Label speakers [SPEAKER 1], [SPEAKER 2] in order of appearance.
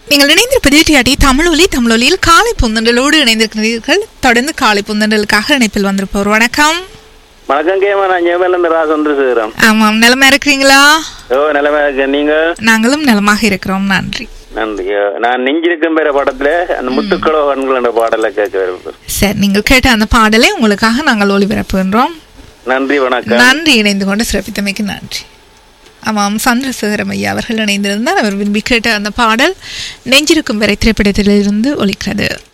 [SPEAKER 1] நீங்கள் இணைந்திருப்பது டிஆர்டி தமிழொலி தமிழொலியில் காலை புந்தண்டலோடு இணைந்திருக்கிறீர்கள் தொடர்ந்து காலை புந்தண்டலுக்காக இணைப்பில் வந்திருப்போர் வணக்கம்
[SPEAKER 2] வணக்கம் கேமா நான் ஜெயமேல இருந்து ராசந்திரசேகரம்
[SPEAKER 1] ஆமாம் நிலமா இருக்கிறீங்களா
[SPEAKER 2] ஓ நிலைமை இருக்கு நீங்க
[SPEAKER 1] நாங்களும் நலமாக இருக்கிறோம் நன்றி
[SPEAKER 2] நன்றி நான் நெஞ்சிருக்கும் பேர படத்துல அந்த முத்துக்களோ கண்கள் என்ற பாடலை கேட்க விரும்புகிறேன்
[SPEAKER 1] சரி நீங்கள் கேட்ட அந்த பாடலை உங்களுக்காக நாங்கள் ஒளிபரப்புகின்றோம்
[SPEAKER 2] நன்றி வணக்கம்
[SPEAKER 1] நன்றி இணைந்து கொண்டு சிறப்பித்தமைக்கு நன்றி ஆமாம் சந்திரசேகரம் ஐயா அவர்கள் இணைந்திருந்தார் அவர் விரும்பி கேட்ட அந்த பாடல் நெஞ்சிருக்கும் வரை திரைப்படத்திலிருந்து ஒலிக்கிறது